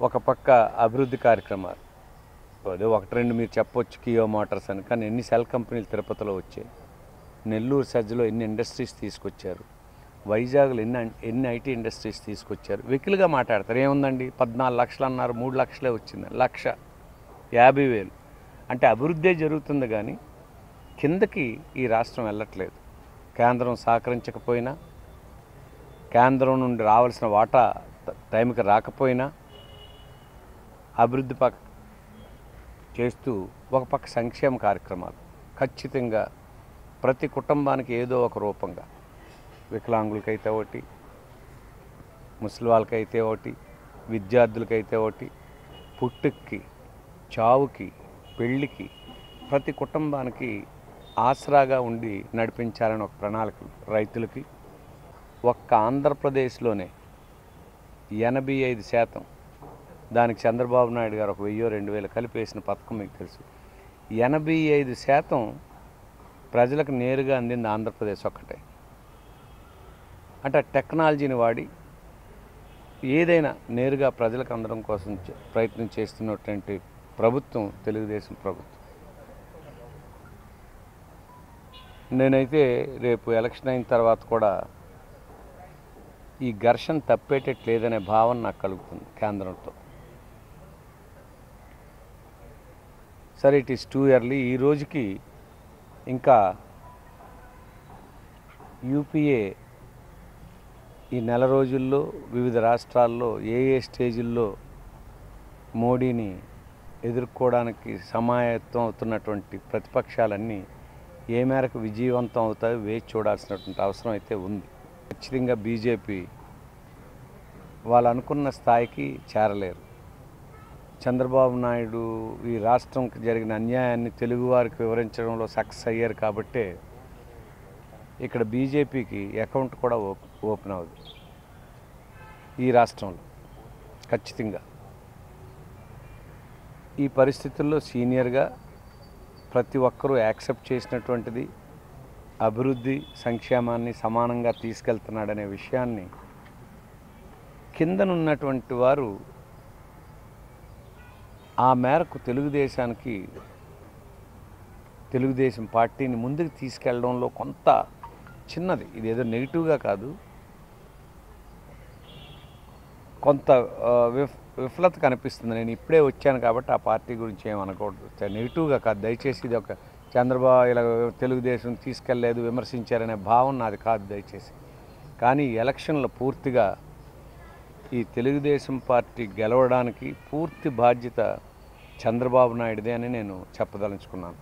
ఒక పక్క అభివృద్ధి కార్యక్రమాలు అదే ఒకటి రెండు మీరు చెప్పొచ్చు కియో మోటార్స్ అని కానీ ఎన్ని సెల్ కంపెనీలు తిరుపతిలో వచ్చాయి నెల్లూరు సజ్జలో ఎన్ని ఇండస్ట్రీస్ తీసుకొచ్చారు వైజాగ్లో ఎన్ని ఎన్ని ఐటీ ఇండస్ట్రీస్ తీసుకొచ్చారు వెకిలుగా మాట్లాడతారు ఏముందండి పద్నాలుగు లక్షలు అన్నారు మూడు లక్షలే వచ్చింది లక్ష యాభై వేలు అంటే అభివృద్ధే జరుగుతుంది కానీ కిందకి ఈ రాష్ట్రం వెళ్ళట్లేదు కేంద్రం సహకరించకపోయినా కేంద్రం నుండి రావాల్సిన వాటా ట- టైంకి రాకపోయినా అభివృద్ధి పక్క చేస్తూ ఒక పక్క సంక్షేమ కార్యక్రమాలు ఖచ్చితంగా ప్రతి కుటుంబానికి ఏదో ఒక రూపంగా వికలాంగులకైతే ఒకటి ముసలి వాళ్ళకైతే ఒకటి విద్యార్థులకైతే ఒకటి పుట్టుక్కి చావుకి పెళ్ళికి ప్రతి కుటుంబానికి ఆసరాగా ఉండి నడిపించాలని ఒక ప్రణాళిక రైతులకి ఒక్క ఆంధ్రప్రదేశ్లోనే ఎనభై ఐదు శాతం దానికి చంద్రబాబు నాయుడు గారు ఒక వెయ్యో రెండు వేలు కలిపేసిన పథకం మీకు తెలుసు ఎనభై ఐదు శాతం ప్రజలకు నేరుగా అందింది ఆంధ్రప్రదేశ్ ఒక్కటే అంటే ఆ టెక్నాలజీని వాడి ఏదైనా నేరుగా ప్రజలకు అందడం కోసం చే- ప్రయత్నం చేస్తున్నటువంటి ప్రభుత్వం తెలుగుదేశం ప్రభుత్వం నేనైతే రేపు ఎలక్షన్ అయిన తర్వాత కూడా ఈ ఘర్షణ తప్పేటట్లేదనే భావన నాకు కలుగుతుంది కేంద్రంతో సరే ఇట్ ఈస్ టూ ఇయర్లీ ఈ రోజుకి ఇంకా యూపీఏ ఈ నెల రోజుల్లో వివిధ రాష్ట్రాల్లో ఏ ఏ స్టేజిల్లో మోడీని ఎదుర్కోవడానికి సమాయత్తం అవుతున్నటువంటి ప్రతిపక్షాలన్నీ ఏ మేరకు విజయవంతం అవుతాయో వేచి చూడాల్సినటువంటి అవసరం అయితే ఉంది ఖచ్చితంగా బీజేపీ వాళ్ళు అనుకున్న స్థాయికి చేరలేరు చంద్రబాబు నాయుడు ఈ రాష్ట్రంకి జరిగిన అన్యాయాన్ని తెలుగువారికి వివరించడంలో సక్సెస్ అయ్యారు కాబట్టే ఇక్కడ బీజేపీకి అకౌంట్ కూడా ఓప్ ఓపెన్ అవ్వదు ఈ రాష్ట్రంలో ఖచ్చితంగా ఈ పరిస్థితుల్లో సీనియర్గా ప్రతి ఒక్కరూ యాక్సెప్ట్ చేసినటువంటిది అభివృద్ధి సంక్షేమాన్ని సమానంగా తీసుకెళ్తున్నాడనే విషయాన్ని కిందనున్నటువంటి వారు ఆ మేరకు తెలుగుదేశానికి తెలుగుదేశం పార్టీని ముందుకు తీసుకెళ్ళడంలో కొంత చిన్నది ఇది ఏదో నెగిటివ్గా కాదు కొంత ఆ, విఫ్ విఫలత కనిపిస్తుంది నేను ఇప్పుడే వచ్చాను కాబట్టి ఆ పార్టీ గురించి ఏం అనకూడదు చ- నెగిటివ్గా కాదు దయచేసి ఇది ఒక చంద్రబాబు ఇలా తెలుగుదేశం తీసుకెళ్ళలేదు విమర్శించారనే భావన నాది కాదు దయచేసి కానీ ఈ ఎలక్షన్లో పూర్తిగా ఈ తెలుగుదేశం పార్టీ గెలవడానికి పూర్తి బాధ్యత చంద్రబాబు నాయుడుదే అని నేను చెప్పదలుచుకున్నాను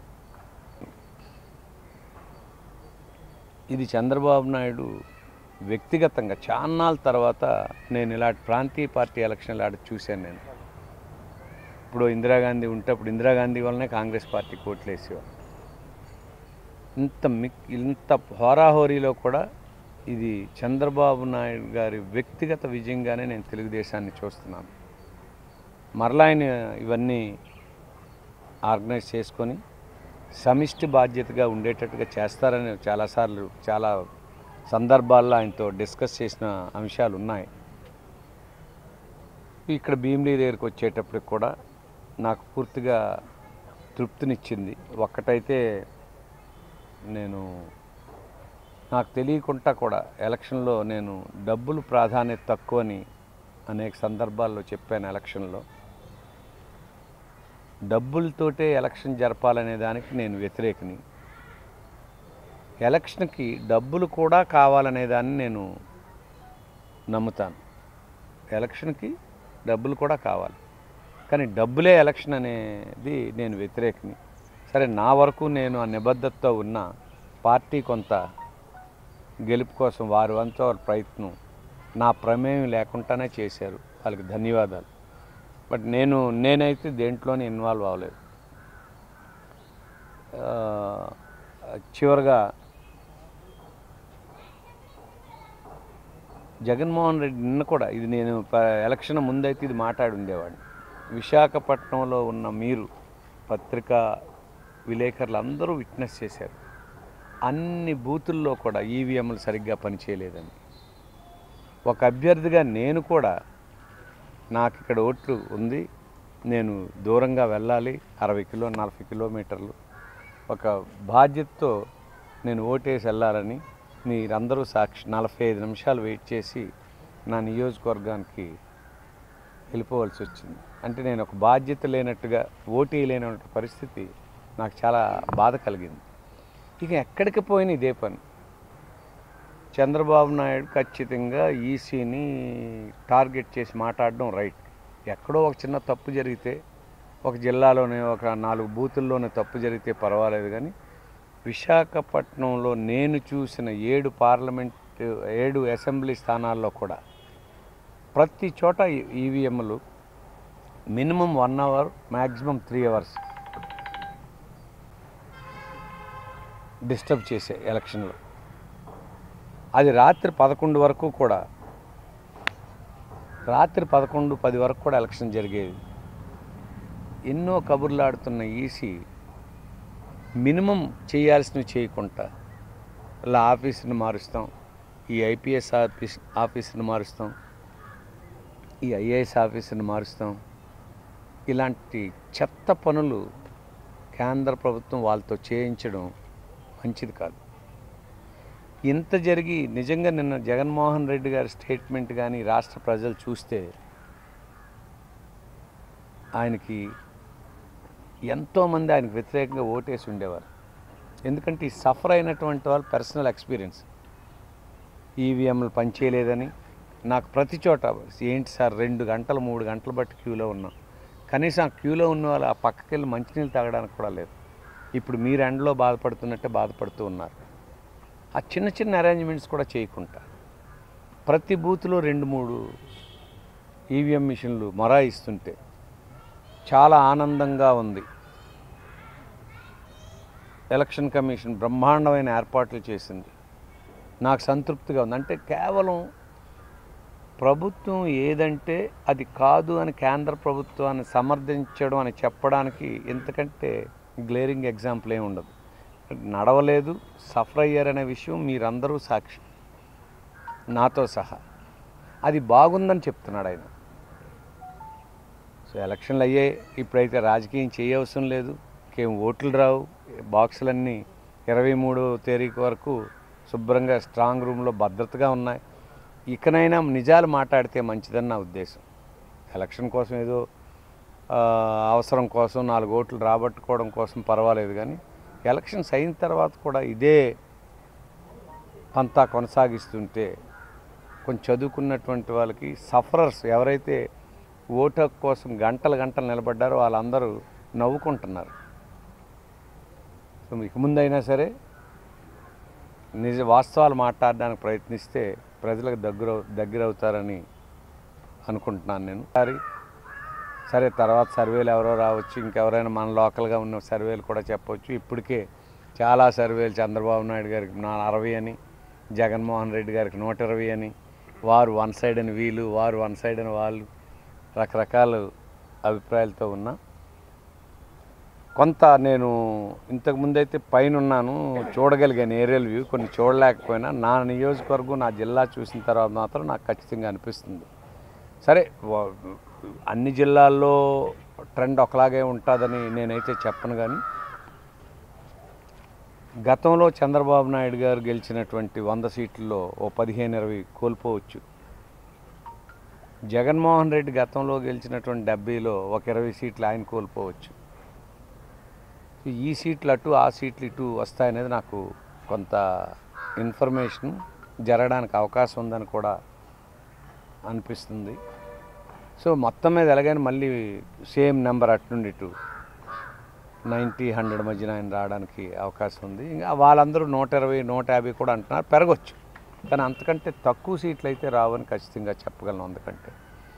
ఇది చంద్రబాబు నాయుడు వ్యక్తిగతంగా చాన్నాళ్ళ తర్వాత నేను ఇలాంటి ప్రాంతీయ పార్టీ ఎలక్షన్లు ఆడ చూశాను నేను ఇప్పుడు ఇందిరాగాంధీ ఉంటే అప్పుడు ఇందిరాగాంధీ వల్లనే కాంగ్రెస్ పార్టీ కోట్లు వేసేవారు ఇంత మిక్ ఇంత హోరాహోరీలో కూడా ఇది చంద్రబాబు నాయుడు గారి వ్యక్తిగత విజయంగానే నేను తెలుగుదేశాన్ని చూస్తున్నాను మరలా ఆయన ఇవన్నీ ఆర్గనైజ్ చేసుకొని సమిష్టి బాధ్యతగా ఉండేటట్టుగా చేస్తారని చాలాసార్లు చాలా సందర్భాల్లో ఆయనతో డిస్కస్ చేసిన అంశాలు ఉన్నాయి ఇక్కడ భీమిలీ దగ్గరికి వచ్చేటప్పటికి కూడా నాకు పూర్తిగా తృప్తినిచ్చింది ఒక్కటైతే నేను నాకు తెలియకుండా కూడా ఎలక్షన్లో నేను డబ్బులు ప్రాధాన్యత తక్కువని అనేక సందర్భాల్లో చెప్పాను ఎలక్షన్లో డబ్బులతోటే ఎలక్షన్ జరపాలనే దానికి నేను వ్యతిరేకిని ఎలక్షన్కి డబ్బులు కూడా కావాలనే దాన్ని నేను నమ్ముతాను ఎలక్షన్కి డబ్బులు కూడా కావాలి కానీ డబ్బులే ఎలక్షన్ అనేది నేను వ్యతిరేకిని సరే నా వరకు నేను ఆ నిబద్ధతతో ఉన్న పార్టీ కొంత గెలుపు కోసం వారి వంతు వారి ప్రయత్నం నా ప్రమేయం లేకుండానే చేశారు వాళ్ళకి ధన్యవాదాలు బట్ నేను నేనైతే దేంట్లోనే ఇన్వాల్వ్ అవ్వలేదు ఆ, చివరగా జగన్మోహన్ రెడ్డి నిన్న కూడా ఇది నేను ప- ఎలక్షన్ ముందైతే ఇది మాట్లాడి ఉండేవాడిని విశాఖపట్నంలో ఉన్న మీరు పత్రికా విలేకరులు అందరూ విట్నెస్ చేశారు అన్ని బూతుల్లో కూడా ఈవీఎంలు సరిగ్గా పనిచేయలేదని ఒక అభ్యర్థిగా నేను కూడా నాకు ఇక్కడ ఓట్లు ఉంది నేను దూరంగా వెళ్ళాలి అరవై కిలో నలభై కిలోమీటర్లు ఒక బాధ్యతతో నేను ఓటేసి వెళ్ళాలని మీరందరూ సాక్షి నలభై ఐదు నిమిషాలు వెయిట్ చేసి నా నియోజకవర్గానికి వెళ్ళిపోవాల్సి వచ్చింది అంటే నేను ఒక బాధ్యత లేనట్టుగా ఓటీ లేన పరిస్థితి నాకు చాలా బాధ కలిగింది ఇక ఎక్కడికి పోయిన ఇదే పని చంద్రబాబు నాయుడు ఖచ్చితంగా ఈసీని టార్గెట్ చేసి మాట్లాడడం రైట్ ఎక్కడో ఒక చిన్న తప్పు జరిగితే ఒక జిల్లాలోనే ఒక నాలుగు బూతుల్లోనే తప్పు జరిగితే పర్వాలేదు కానీ విశాఖపట్నంలో నేను చూసిన ఏడు పార్లమెంట్ ఏడు అసెంబ్లీ స్థానాల్లో కూడా ప్రతి చోట ఈవీఎంలు minimum one hour maximum three hours disturb చేసే ఎలక్షన్లో అది రాత్రి పదకొండు వరకు కూడా రాత్రి పదకొండు పది వరకు కూడా ఎలక్షన్ జరిగేది ఎన్నో కబుర్లు ఆడుతున్న ఈసీ మినిమం చేయాల్సినవి చేయకుండా ఇలా ఆఫీసుని మారుస్తాం ఈ ఐపీఎస్ ఆఫీస్ ఆఫీసుని మారుస్తాం ఈ ఐఏఎస్ ఆఫీసుని మారుస్తాం ఇలాంటి చెత్త పనులు కేంద్ర ప్రభుత్వం వాళ్ళతో చేయించడం మంచిది కాదు ఇంత జరిగి నిజంగా నిన్న జగన్మోహన్ రెడ్డి గారి స్టేట్మెంట్ కానీ రాష్ట్ర ప్రజలు చూస్తే ఆయనకి ఎంతోమంది ఆయనకు వ్యతిరేకంగా ఓటేసి ఉండేవారు ఎందుకంటే ఈ సఫర్ అయినటువంటి వాళ్ళు పర్సనల్ ఎక్స్పీరియన్స్ ఈవీఎంలు పనిచేయలేదని నాకు ప్రతి చోట ఏంటి సార్ రెండు గంటలు మూడు గంటలు బట్టి క్యూలో ఉన్నాం కనీసం ఆ క్యూలో ఉన్న వాళ్ళు ఆ పక్కకి వెళ్ళి మంచినీళ్ళు తాగడానికి కూడా లేదు ఇప్పుడు మీరు ఎండలో బాధపడుతున్నట్టే బాధపడుతూ ఉన్నారు ఆ చిన్న చిన్న అరేంజ్మెంట్స్ కూడా చేయకుండా ప్రతి బూత్లో రెండు మూడు ఈవీఎం మిషన్లు మొరాయిస్తుంటే చాలా ఆనందంగా ఉంది ఎలక్షన్ కమిషన్ బ్రహ్మాండమైన ఏర్పాట్లు చేసింది నాకు సంతృప్తిగా ఉంది అంటే కేవలం ప్రభుత్వం ఏదంటే అది కాదు అని కేంద్ర ప్రభుత్వాన్ని సమర్థించడం అని చెప్పడానికి ఎంతకంటే గ్లేరింగ్ ఎగ్జాంపుల్ ఏమి ఉండదు నడవలేదు సఫర్ అయ్యారనే విషయం మీరందరూ సాక్షి నాతో సహా అది బాగుందని చెప్తున్నాడు ఆయన సో ఎలక్షన్లు అయ్యాయి ఇప్పుడైతే రాజకీయం చేయవసరం లేదు ఇంకేం ఓట్లు రావు బాక్సులన్నీ ఇరవై మూడో తేదీకి వరకు శుభ్రంగా స్ట్రాంగ్ రూమ్లో భద్రతగా ఉన్నాయి ఇకనైనా నిజాలు మాట్లాడితే మంచిదని నా ఉద్దేశం ఎలక్షన్ కోసం ఏదో ఆ, అవసరం కోసం నాలుగు ఓట్లు రాబట్టుకోవడం కోసం పర్వాలేదు కానీ ఎలక్షన్స్ అయిన తర్వాత కూడా ఇదే పంతా కొనసాగిస్తుంటే కొంచెం చదువుకున్నటువంటి వాళ్ళకి సఫరర్స్ ఎవరైతే ఓటు హక్కు కోసం గంటలు గంటలు నిలబడ్డారో వాళ్ళందరూ నవ్వుకుంటున్నారు సో ఇక ముందైనా సరే నిజ వాస్తవాలు మాట్లాడడానికి ప్రయత్నిస్తే ప్రజలకు దగ్గర దగ్గర అవుతారని అనుకుంటున్నాను నేను సరే సరే తర్వాత సర్వేలు ఎవరో రావచ్చు ఇంకెవరైనా మన లోకల్గా ఉన్న సర్వేలు కూడా చెప్పవచ్చు ఇప్పటికే చాలా సర్వేలు చంద్రబాబు నాయుడు గారికి నా అరవై అని జగన్మోహన్ రెడ్డి గారికి నూట ఇరవై అని వారు వన్ సైడ్ అని వీళ్ళు వారు వన్ సైడ్ అని వాళ్ళు రకరకాల అభిప్రాయాలతో ఉన్నా కొంత నేను ఇంతకు ముందైతే పైన ఉన్నాను చూడగలిగాను ఏరియల్ వ్యూ కొన్ని చూడలేకపోయినా నా నియోజకవర్గం నా జిల్లా చూసిన తర్వాత మాత్రం నాకు ఖచ్చితంగా అనిపిస్తుంది సరే వా- అన్ని జిల్లాల్లో ట్రెండ్ ఒకలాగే ఉంటుందని నేనైతే చెప్పను కానీ గతంలో చంద్రబాబు నాయుడు గారు గెలిచినటువంటి వంద సీట్లలో ఓ పదిహేను ఇరవై కోల్పోవచ్చు జగన్మోహన్ రెడ్డి గతంలో గెలిచినటువంటి డెబ్బైలో ఒక ఇరవై సీట్లు ఆయన కోల్పోవచ్చు ఈ సీట్లు అటు ఆ సీట్లు ఇటు వస్తాయనేది నాకు కొంత ఇన్ఫర్మేషన్ జరగడానికి అవకాశం ఉందని కూడా అనిపిస్తుంది సో మొత్తం మీద ఎలాగైనా మళ్ళీ సేమ్ నెంబర్ అటు నుండి ఇటు నైంటీ హండ్రెడ్ మధ్యన ఆయన రావడానికి అవకాశం ఉంది ఇంకా వాళ్ళందరూ నూట ఇరవై నూట యాభై కూడా అంటున్నారు పెరగచ్చు కానీ అంతకంటే తక్కువ సీట్లు అయితే రావని ఖచ్చితంగా చెప్పగలను అందుకంటే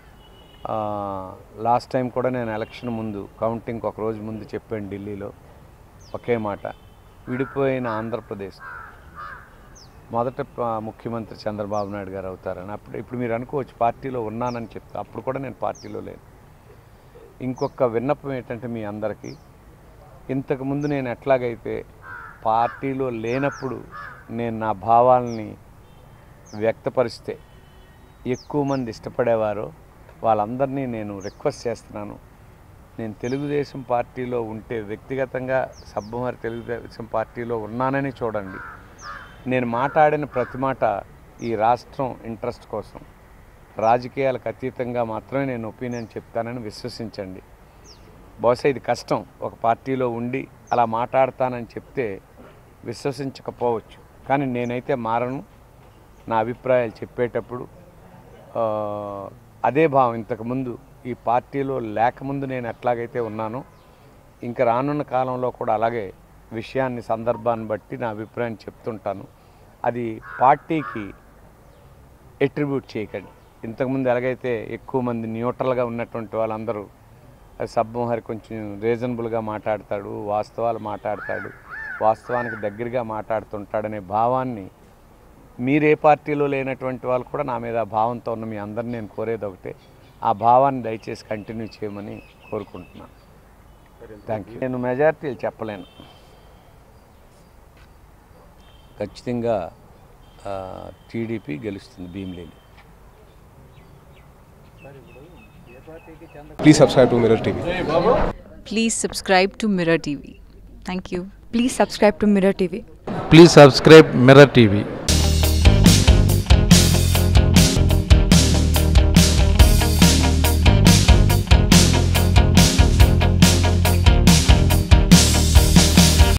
లాస్ట్ టైం కూడా నేను ఎలక్షన్ ముందు కౌంటింగ్ ఒక రోజు ముందు చెప్పాను ఢిల్లీలో ఒకే మాట విడిపోయిన ఆంధ్రప్రదేశ్ మొదట ప- ముఖ్యమంత్రి చంద్రబాబు నాయుడు గారు అవుతారని అప్పుడు ఇప్పుడు మీరు అనుకోవచ్చు పార్టీలో ఉన్నానని చెప్తా అప్పుడు కూడా నేను పార్టీలో లేను ఇంకొక విన్నపం ఏంటంటే మీ అందరికీ ఇంతకుముందు నేను ఎట్లాగైతే పార్టీలో లేనప్పుడు నేను నా భావాల్ని వ్యక్తపరిస్తే ఎక్కువ మంది ఇష్టపడేవారో వాళ్ళందరినీ నేను రిక్వెస్ట్ చేస్తున్నాను నేను తెలుగుదేశం పార్టీలో ఉంటే వ్యక్తిగతంగా సబ్బుమారి తెలుగుదేశం పార్టీలో ఉన్నానని చూడండి నేను మాట్లాడిన ప్రతి మాట ఈ రాష్ట్రం ఇంట్రెస్ట్ కోసం రాజకీయాలకు అతీతంగా మాత్రమే నేను ఒపీనియన్ చెప్తానని విశ్వసించండి బహుశా ఇది కష్టం ఒక పార్టీలో ఉండి అలా మాట్లాడతానని చెప్తే విశ్వసించకపోవచ్చు కానీ నేనైతే మారను నా అభిప్రాయాలు చెప్పేటప్పుడు ఆ, అదే భావం ఇంతకుముందు ఈ పార్టీలో లేకముందు నేను ఎట్లాగైతే ఉన్నానో ఇంకా రానున్న కాలంలో కూడా అలాగే విషయాన్ని సందర్భాన్ని బట్టి నా అభిప్రాయాన్ని చెప్తుంటాను అది పార్టీకి ఎట్రిబ్యూట్ చేయకండి ఇంతకుముందు ఎలాగైతే ఎక్కువ మంది న్యూట్రల్గా ఉన్నటువంటి వాళ్ళందరూ సబ్బోహరి కొంచెం రీజనబుల్గా మాట్లాడతాడు వాస్తవాలు మాట్లాడతాడు వాస్తవానికి దగ్గరగా మాట్లాడుతుంటాడనే భావాన్ని మీరే పార్టీలో లేనటువంటి వాళ్ళు కూడా నా మీద ఆ భావంతో ఉన్న మీ అందరిని నేను కోరేది ఒకటే ఆ భావాన్ని దయచేసి కంటిన్యూ చేయమని కోరుకుంటున్నాను థ్యాంక్ యూ నేను మెజార్టీలు చెప్పలేను ఖచ్చితంగా టీడీపీ గెలుస్తుంది భీమిలీలు Please subscribe to Mirror TV. Please subscribe to Mirror TV. Thank you. Please subscribe to Mirror TV. Please subscribe Mirror TV.